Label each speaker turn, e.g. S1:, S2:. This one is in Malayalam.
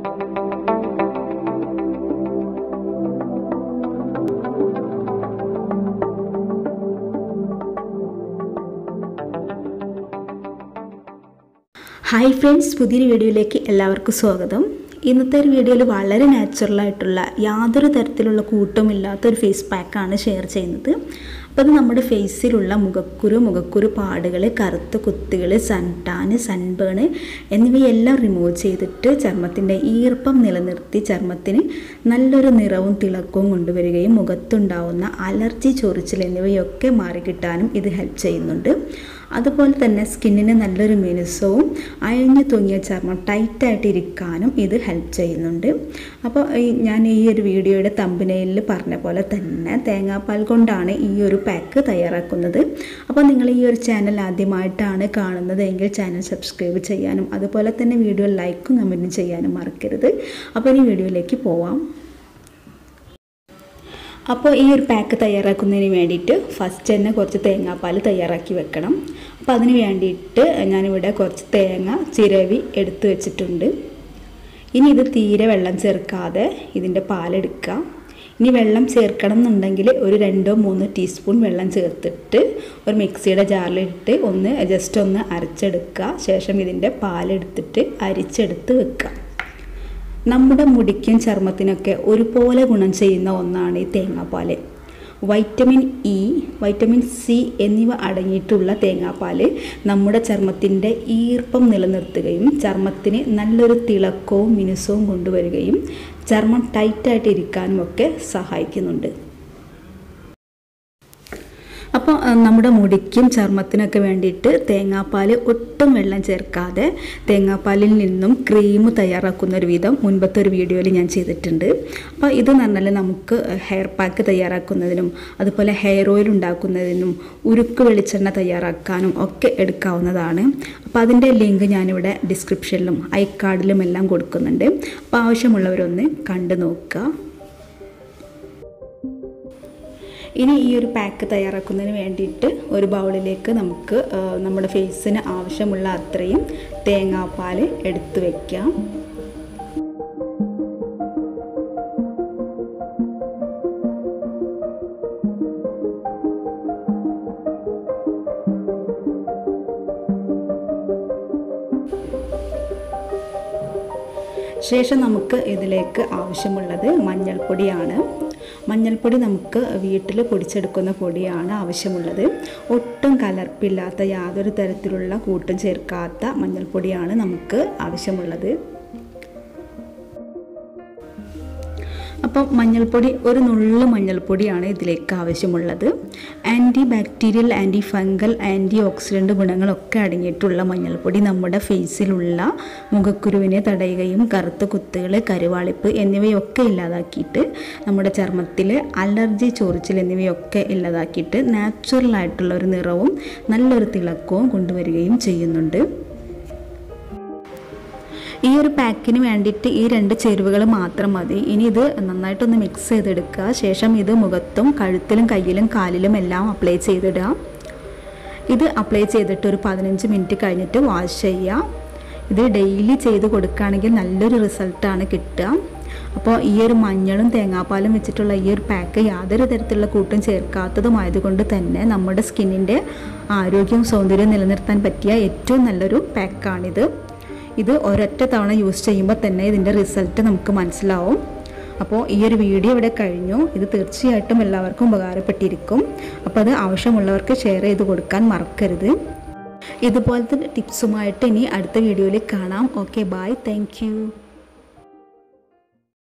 S1: ഹായ് ഫ്രണ്ട്സ് പുതിയൊരു വീഡിയോയിലേക്ക് എല്ലാവർക്കും സ്വാഗതം ഇന്നത്തെ ഒരു വീഡിയോയിൽ വളരെ നാച്ചുറലായിട്ടുള്ള യാതൊരു തരത്തിലുള്ള കൂട്ടമില്ലാത്ത ഒരു ഫേസ് പാക്കാണ് ഷെയർ ചെയ്യുന്നത് അപ്പോൾ അത് നമ്മുടെ ഫേസിലുള്ള മുഖക്കുരു മുഖക്കുരു പാടുകൾ കറുത്ത കുത്തുകൾ സൺടാന് സൺബേൺ എന്നിവയെല്ലാം റിമൂവ് ചെയ്തിട്ട് ചർമ്മത്തിൻ്റെ ഈർപ്പം നിലനിർത്തി ചർമ്മത്തിന് നല്ലൊരു നിറവും തിളക്കവും കൊണ്ടുവരികയും മുഖത്തുണ്ടാവുന്ന അലർജി ചൊറിച്ചിൽ എന്നിവയൊക്കെ മാറിക്കിട്ടാനും ഇത് ഹെൽപ്പ് ചെയ്യുന്നുണ്ട് അതുപോലെ തന്നെ സ്കിന്നിന് നല്ലൊരു മിനുസവും അയഞ്ഞു തൂങ്ങിയ ചർമ്മം ടൈറ്റായിട്ട് ഇരിക്കാനും ഇത് ഹെൽപ്പ് ചെയ്യുന്നുണ്ട് അപ്പോൾ ഈ ഞാൻ ഈ ഒരു വീഡിയോയുടെ തമ്പനയിൽ പറഞ്ഞ പോലെ തന്നെ തേങ്ങാപ്പാൽ കൊണ്ടാണ് ഈ ഒരു പാക്ക് തയ്യാറാക്കുന്നത് അപ്പോൾ നിങ്ങൾ ഈ ഒരു ചാനൽ ആദ്യമായിട്ടാണ് കാണുന്നത് എങ്കിൽ ചാനൽ സബ്സ്ക്രൈബ് ചെയ്യാനും അതുപോലെ തന്നെ വീഡിയോ ലൈക്കും കമൻറ്റും ചെയ്യാനും മറക്കരുത് അപ്പോൾ ഇനി വീഡിയോയിലേക്ക് പോവാം അപ്പോൾ ഈ ഒരു പാക്ക് തയ്യാറാക്കുന്നതിന് വേണ്ടിയിട്ട് ഫസ്റ്റ് തന്നെ കുറച്ച് തേങ്ങാപ്പാൽ തയ്യാറാക്കി വെക്കണം അപ്പോൾ അതിന് വേണ്ടിയിട്ട് ഞാനിവിടെ കുറച്ച് തേങ്ങ ചിരവി എടുത്തു വെച്ചിട്ടുണ്ട് ഇനി ഇത് തീരെ വെള്ളം ചേർക്കാതെ ഇതിൻ്റെ പാലെടുക്കാം ഇനി വെള്ളം ചേർക്കണം എന്നുണ്ടെങ്കിൽ ഒരു രണ്ടോ മൂന്നോ ടീസ്പൂൺ വെള്ളം ചേർത്തിട്ട് ഒരു മിക്സിയുടെ ജാറിലിട്ട് ഒന്ന് ജസ്റ്റ് ഒന്ന് അരച്ചെടുക്കുക ശേഷം ഇതിൻ്റെ പാലെടുത്തിട്ട് അരിച്ചെടുത്ത് വെക്കുക നമ്മുടെ മുടിക്കും ചർമ്മത്തിനൊക്കെ ഒരുപോലെ ഗുണം ചെയ്യുന്ന ഒന്നാണ് ഈ തേങ്ങാപ്പാൽ വൈറ്റമിൻ ഇ വൈറ്റമിൻ സി എന്നിവ അടങ്ങിയിട്ടുള്ള തേങ്ങാപ്പാൽ നമ്മുടെ ചർമ്മത്തിൻ്റെ ഈർപ്പം നിലനിർത്തുകയും ചർമ്മത്തിന് നല്ലൊരു തിളക്കവും മിനുസവും കൊണ്ടുവരികയും ചർമ്മം ടൈറ്റായിട്ട് ഇരിക്കാനും ഒക്കെ സഹായിക്കുന്നുണ്ട് അപ്പോൾ നമ്മുടെ മുടിക്കും ചർമ്മത്തിനൊക്കെ വേണ്ടിയിട്ട് തേങ്ങാപ്പാൽ ഒട്ടും വെള്ളം ചേർക്കാതെ തേങ്ങാപ്പാലിൽ നിന്നും ക്രീം തയ്യാറാക്കുന്ന ഒരു വിധം മുൻപത്തെ ഒരു വീഡിയോയിൽ ഞാൻ ചെയ്തിട്ടുണ്ട് അപ്പോൾ ഇത് പറഞ്ഞാൽ നമുക്ക് ഹെയർ പാക്ക് തയ്യാറാക്കുന്നതിനും അതുപോലെ ഹെയർ ഓയിൽ ഉണ്ടാക്കുന്നതിനും ഉരുക്ക് വെളിച്ചെണ്ണ തയ്യാറാക്കാനും ഒക്കെ എടുക്കാവുന്നതാണ് അപ്പോൾ അതിൻ്റെ ലിങ്ക് ഞാനിവിടെ ഡിസ്ക്രിപ്ഷനിലും ഐ കാർഡിലും എല്ലാം കൊടുക്കുന്നുണ്ട് അപ്പോൾ ആവശ്യമുള്ളവരൊന്ന് കണ്ടു നോക്കുക ഇനി ഈ ഒരു പാക്ക് തയ്യാറാക്കുന്നതിന് വേണ്ടിയിട്ട് ഒരു ബൗളിലേക്ക് നമുക്ക് നമ്മുടെ ഫേസിന് ആവശ്യമുള്ള അത്രയും തേങ്ങാപ്പാൽ എടുത്തു വയ്ക്കാം ശേഷം നമുക്ക് ഇതിലേക്ക് ആവശ്യമുള്ളത് മഞ്ഞൾപ്പൊടിയാണ് മഞ്ഞൾപ്പൊടി നമുക്ക് വീട്ടിൽ പൊടിച്ചെടുക്കുന്ന പൊടിയാണ് ആവശ്യമുള്ളത് ഒട്ടും കലർപ്പില്ലാത്ത യാതൊരു തരത്തിലുള്ള കൂട്ടും ചേർക്കാത്ത മഞ്ഞൾപ്പൊടിയാണ് നമുക്ക് ആവശ്യമുള്ളത് അപ്പോൾ മഞ്ഞൾപ്പൊടി ഒരു നുള്ളു മഞ്ഞൾപ്പൊടിയാണ് ഇതിലേക്ക് ആവശ്യമുള്ളത് anti bacterial anti fungal anti oxidant ഗുണങ്ങളൊക്കെ അടങ്ങിയിട്ടുള്ള മഞ്ഞൾപ്പൊടി നമ്മുടെ ഫേസിലുള്ള മുഖക്കുരുവിനെ തടയുകയും കറുത്ത കുത്തുകൾ കരുവാളിപ്പ് എന്നിവയൊക്കെ ഇല്ലാതാക്കിയിട്ട് നമ്മുടെ ചർമ്മത്തിൽ അലർജി ചൊറിച്ചിൽ എന്നിവയൊക്കെ ഇല്ലാതാക്കിയിട്ട് നാച്ചുറലായിട്ടുള്ള ഒരു നിറവും നല്ലൊരു തിളക്കവും കൊണ്ടുവരികയും ചെയ്യുന്നുണ്ട് ഈ ഒരു പാക്കിന് വേണ്ടിയിട്ട് ഈ രണ്ട് ചേരുവകൾ മാത്രം മതി ഇനി ഇത് നന്നായിട്ടൊന്ന് മിക്സ് ചെയ്തെടുക്കുക ശേഷം ഇത് മുഖത്തും കഴുത്തിലും കയ്യിലും കാലിലും എല്ലാം അപ്ലൈ ചെയ്തിടുക ഇത് അപ്ലൈ ചെയ്തിട്ട് ഒരു പതിനഞ്ച് മിനിറ്റ് കഴിഞ്ഞിട്ട് വാഷ് ചെയ്യുക ഇത് ഡെയിലി ചെയ്ത് കൊടുക്കുകയാണെങ്കിൽ നല്ലൊരു റിസൾട്ടാണ് കിട്ടുക അപ്പോൾ ഈ ഒരു മഞ്ഞളും തേങ്ങാപ്പാലും വെച്ചിട്ടുള്ള ഈ ഒരു പാക്ക് യാതൊരു തരത്തിലുള്ള കൂട്ടും ചേർക്കാത്തതുമായതുകൊണ്ട് തന്നെ നമ്മുടെ സ്കിന്നിൻ്റെ ആരോഗ്യവും സൗന്ദര്യവും നിലനിർത്താൻ പറ്റിയ ഏറ്റവും നല്ലൊരു പാക്കാണിത് ഇത് ഒരൊറ്റ തവണ യൂസ് ചെയ്യുമ്പോൾ തന്നെ ഇതിൻ്റെ റിസൾട്ട് നമുക്ക് മനസ്സിലാവും അപ്പോൾ ഈ ഒരു വീഡിയോ ഇവിടെ കഴിഞ്ഞു ഇത് തീർച്ചയായിട്ടും എല്ലാവർക്കും ഉപകാരപ്പെട്ടിരിക്കും അപ്പോൾ അത് ആവശ്യമുള്ളവർക്ക് ഷെയർ ചെയ്ത് കൊടുക്കാൻ മറക്കരുത് ഇതുപോലത്തെ ടിപ്സുമായിട്ട് ഇനി അടുത്ത വീഡിയോയിൽ കാണാം ഓക്കെ ബായ് താങ്ക്